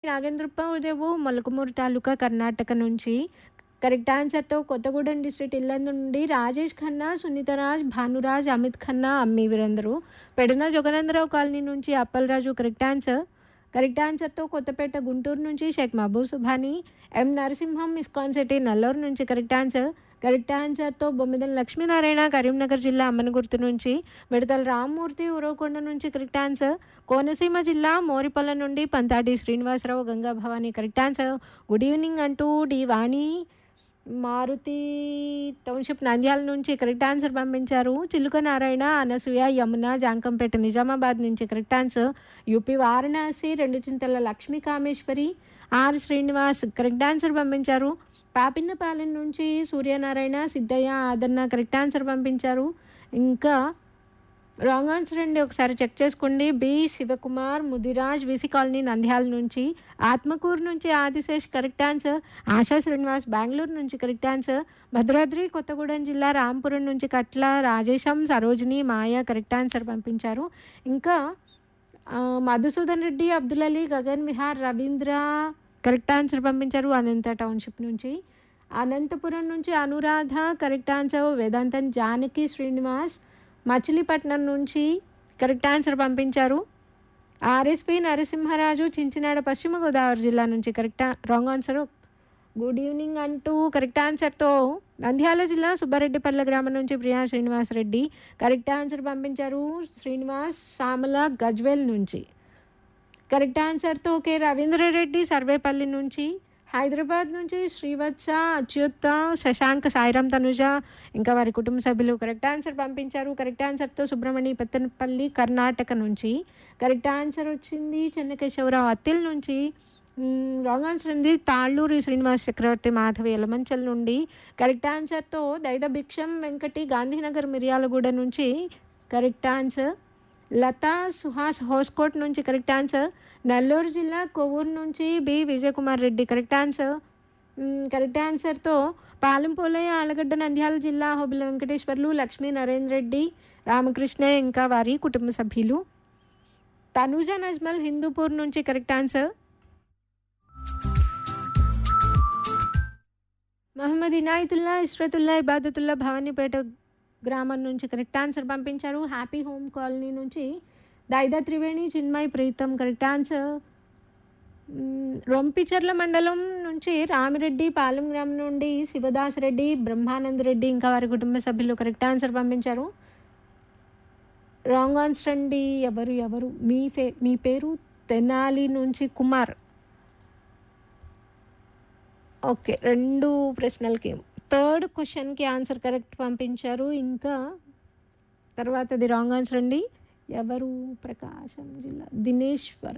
నాగేంద్రప్పదేవు మొలకమూరు తాలూకా కర్ణాటక నుంచి కరెక్ట్ ఆన్సర్తో కొత్తగూడెం డిస్ట్రిక్ట్ ఇల్లందు నుండి రాజేష్ ఖన్నా సునీతరాజ్ భానురాజ్ అమిత్ ఖన్నా అమ్మి వీరందరూ పెడన జగనందరావు కాలనీ నుంచి అప్పలరాజు కరెక్ట్ ఆన్సర్ కరెక్ట్ ఆన్సర్తో కొత్తపేట గుంటూరు నుంచి Sheikh Mahaboob Subhani M Narasimham ISKCON city Nallur నుంచి కరెక్ట్ ఆన్సర్ కరెక్ట్ ఆన్సర్తో బొమ్మిదల లక్ష్మీనారాయణ కరీంనగర్ జిల్లా అమ్మనగుర్తు నుంచి విడతల రామ్మూర్తి ఉరవకొండ నుంచి కరెక్ట్ ఆన్సర్ కోనసీమ జిల్లా మోరిపల్ల నుండి Pantati Srinivasarao Ganga Bhavani correct answer good evening అంటూ డి వాణి మారుతి టౌన్షిప్ నంద్యాల నుంచి కరెక్ట్ ఆన్సర్ పంపించారు చిలుక నారాయణ అనసూయ యమున జాంకంపేట నిజామాబాద్ నుంచి కరెక్ట్ ఆన్సర్ యూపీ వారణాసి రెండు Chintala Lakshmi Kameswari R Srinivas correct answer పంపించారు పాపిన్నపాలెం నుంచి సూర్యనారాయణ సిద్ధయ్య ఆదన్న కరెక్ట్ ఆన్సర్ పంపించారు ఇంకా రాంగ్ ఆన్సర్ అండి ఒకసారి చెక్ చేసుకోండి B Sivakumar Mudiraj V C colony Nandyal నుంచి ఆత్మకూరు నుంచి ఆదిశేష్ కరెక్ట్ ఆన్సర్ ఆశా శ్రీనివాస్ బెంగళూరు నుంచి కరెక్ట్ ఆన్సర్ భద్రాద్రి కొత్తగూడెం జిల్లా రాంపురం నుంచి కట్ల రాజేశం సరోజిని మాయ కరెక్ట్ ఆన్సర్ పంపించారు ఇంకా ఆ, మధుసూదన్ రెడ్డి అబ్దుల్ అలీ గగన్ విహార్ రవీంద్ర కరెక్ట్ ఆన్సర్ పంపించారు అనంత టౌన్షిప్ నుంచి అనంతపురం నుంచి అనురాధ కరెక్ట్ ఆన్సర్ వేదాంతన్ జానకి శ్రీనివాస్ మచిలీపట్నం నుంచి కరెక్ట్ ఆన్సర్ పంపించారు ఆర్ఎస్పి నరసింహరాజు చించినాడ పశ్చిమ గోదావరి జిల్లా నుంచి correct wrong answer good evening అంటూ కరెక్ట్ ఆన్సర్తో నంద్యాల జిల్లా సుబ్బారెడ్డిపల్లె గ్రామం నుంచి ప్రియా శ్రీనివాస్ రెడ్డి కరెక్ట్ ఆన్సర్ పంపించారు శ్రీనివాస్ సామల గజ్వేల్ నుంచి కరెక్ట్ ఆన్సర్తో కె రవీంద్రరెడ్డి సర్వేపల్లి నుంచి హైదరాబాద్ నుంచి శ్రీవత్స అచ్యుత శశాంక్ సాయిరామ్ తనుజ ఇంకా వారి కుటుంబ సభ్యులు కరెక్ట్ ఆన్సర్ పంపించారు కరెక్ట్ ఆన్సర్తో సుబ్రహ్మణ్య పెత్తనపల్లి కర్ణాటక నుంచి కరెక్ట్ ఆన్సర్ వచ్చింది చెన్నకేశవరావు అత్తిల్ నుంచి రాంగ్ ఆన్సర్ ఉంది తాళ్ళూరి శ్రీనివాస్ చక్రవర్తి మాధవి ఎలమంచల్ నుండి కరెక్ట్ ఆన్సర్తో దైద భిక్షం వెంకటి గాంధీనగర్ మిర్యాలగూడ నుంచి కరెక్ట్ ఆన్సర్ లతా సుహాస్ హోస్కోట్ నుంచి కరెక్ట్ ఆన్సర్ నెల్లూరు జిల్లా కొవ్వూరు నుంచి B Vijayakumar Reddy correct answer మ్, కరెక్ట్ ఆన్సర్తో పాలెంపోలయ్య ఆలగడ్డ నంద్యాల జిల్లా హోబిల వెంకటేశ్వర్లు లక్ష్మీ నరేంద్ర రెడ్డి రామకృష్ణ ఇంకా వారి కుటుంబ సభ్యులు తనూజ నజ్మల్ హిందూపూర్ నుంచి కరెక్ట్ ఆన్సర్ మహమ్మద్ ఇనాయతుల్లా ఇష్రతుల్లా ఇబాదతుల్లా భవానీపేట గ్రామం నుంచి కరెక్ట్ ఆన్సర్ పంపించారు హ్యాపీ హోమ్ కాలనీ నుంచి దైదా త్రివేణి చిన్మయ్ ప్రీతం కరెక్ట్ ఆన్సర్ మ్, రొంపిచర్ల మండలం నుంచి రామిరెడ్డి పాలెం గ్రామం నుండి శివదాస్ రెడ్డి బ్రహ్మానంద్ రెడ్డి ఇంకా వారి కుటుంబ సభ్యులు కరెక్ట్ ఆన్సర్ పంపించారు రాంగ్ ఆన్సర్ అండి ఎవరు ఎవరు మీ ఫే మీ పేరు తెనాలి నుంచి కుమార్ ఓకే రెండు ప్రశ్నలకి థర్డ్ క్వశ్చన్కి ఆన్సర్ కరెక్ట్ పంపించారు ఇంకా తర్వాతది రాంగ్ ఆన్సర్ అండి ఎవరు ప్రకాశం జిల్లా దినేశ్వర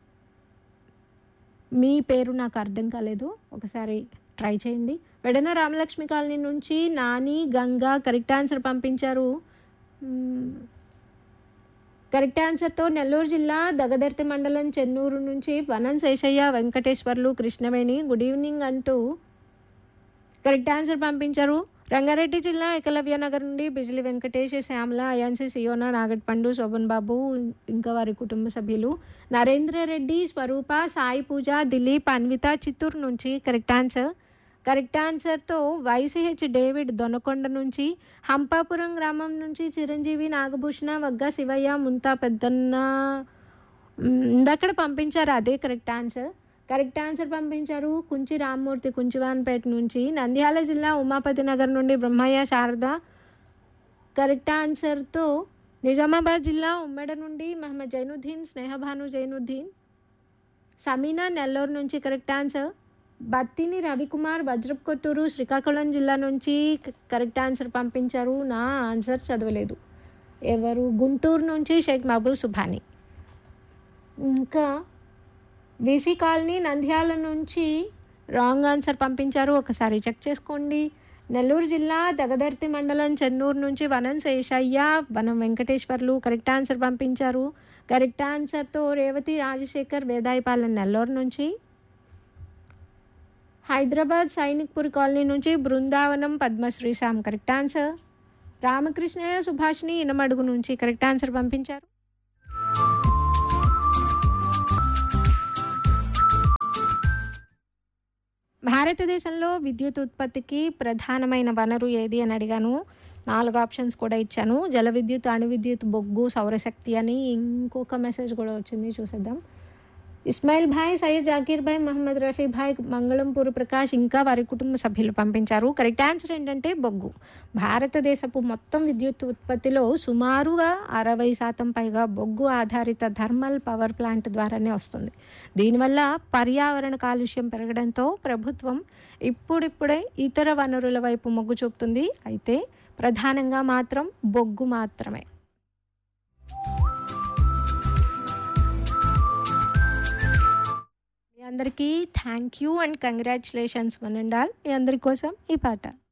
మీ పేరు నాకు అర్థం కాలేదు ఒకసారి ట్రై చేయండి వెడన రామలక్ష్మి కాలనీ నుంచి నాని గంగా కరెక్ట్ ఆన్సర్ పంపించారు మ్మ్. కరెక్ట్ ఆన్సర్తో నెల్లూరు జిల్లా దగదర్తి మండలం చెన్నూరు నుంచి వనం శేషయ్య వెంకటేశ్వర్లు కృష్ణవేణి గుడ్ ఈవినింగ్ అంటూ కరెక్ట్ ఆన్సర్ పంపించారు రంగారెడ్డి జిల్లా ఏకలవ్య నగర్ నుండి బిజిలి వెంకటేష్ శ్యామల అయాన్సి సియోనా నాగట్పండు శోభన్ బాబు ఇంకా వారి కుటుంబ సభ్యులు నరేంద్ర రెడ్డి స్వరూప సాయి పూజ దిలీప్ అన్విత చిత్తూరు నుంచి కరెక్ట్ ఆన్సర్ కరెక్ట్ ఆన్సర్తో వైసీహెచ్ డేవిడ్ దొనకొండ నుంచి హంపాపురం గ్రామం నుంచి చిరంజీవి నాగభూషణ వగ్గ శివయ్య ముంతా పెద్దన్న మ్, ఇందక్కడ పంపించారు అదే కరెక్ట్ ఆన్సర్ కరెక్ట్ ఆన్సర్ పంపించారు కుంచి రామ్మూర్తి కుంచివాన్పేట నుంచి నంద్యాల జిల్లా ఉమాపతి నగర్ నుండి బ్రహ్మయ్య శారద కరెక్ట్ ఆన్సర్తో నిజామాబాద్ జిల్లా ఉమ్మడి నుండి మహమ్మద్ జైనుద్దీన్ స్నేహభాను జైనుద్దీన్ సమీనా నెల్లూరు నుంచి కరెక్ట్ ఆన్సర్ బత్తిని రవికుమార్ వజ్రప్ కొత్తూరు శ్రీకాకుళం జిల్లా నుంచి క- కరెక్ట్ ఆన్సర్ పంపించారు నా ఆన్సర్ చదవలేదు ఎవరు గుంటూరు నుంచి షేక్ మహబూబ్ సుభాని ఇంకా వీసీ కాలనీ నంద్యాల నుంచి రాంగ్ ఆన్సర్ పంపించారు ఒకసారి చెక్ చేసుకోండి నెల్లూరు జిల్లా దగదర్తి మండలం చెన్నూరు నుంచి వనం శేషయ్య వనం వెంకటేశ్వర్లు కరెక్ట్ ఆన్సర్ పంపించారు కరెక్ట్ ఆన్సర్తో రేవతి రాజశేఖర్ వేదాయపాలెం నెల్లూరు నుంచి హైదరాబాద్ సైనిక్పూర్ కాలనీ నుంచి బృందావనం పద్మశ్రీ శ్యామ్ కరెక్ట్ ఆన్సర్ రామకృష్ణయ్య సుభాష్ని ఇనమడుగు నుంచి కరెక్ట్ ఆన్సర్ పంపించారు భారతదేశంలో విద్యుత్ ఉత్పత్తికి ప్రధానమైన వనరు ఏది అని అడిగాను నాలుగు ఆప్షన్స్ కూడా ఇచ్చాను జల విద్యుత్ అణు విద్యుత్ బొగ్గు సౌరశక్తి అని ఇంకొక మెసేజ్ కూడా వచ్చింది చూసేద్దాం ఇస్మాయిల్ భాయ్ సయ్యద్ జాకీర్ భాయ్ మహమ్మద్ రఫీ భాయ్ మంగళంపూర్ ప్రకాష్ ఇంకా వారి కుటుంబ సభ్యులు పంపించారు కరెక్ట్ ఆన్సర్ ఏంటంటే బొగ్గు భారతదేశపు మొత్తం విద్యుత్ ఉత్పత్తిలో సుమారుగా అరవై శాతం పైగా బొగ్గు ఆధారిత థర్మల్ పవర్ ప్లాంట్ ద్వారానే వస్తుంది దీనివల్ల పర్యావరణ కాలుష్యం పెరగడంతో ప్రభుత్వం ఇప్పుడిప్పుడే ఇతర వనరుల వైపు మొగ్గు చూపుతుంది అయితే ప్రధానంగా మాత్రం బొగ్గు మాత్రమే మీ అందరికీ thank you and congratulations one and all మీ అందరి కోసం ఈ పాట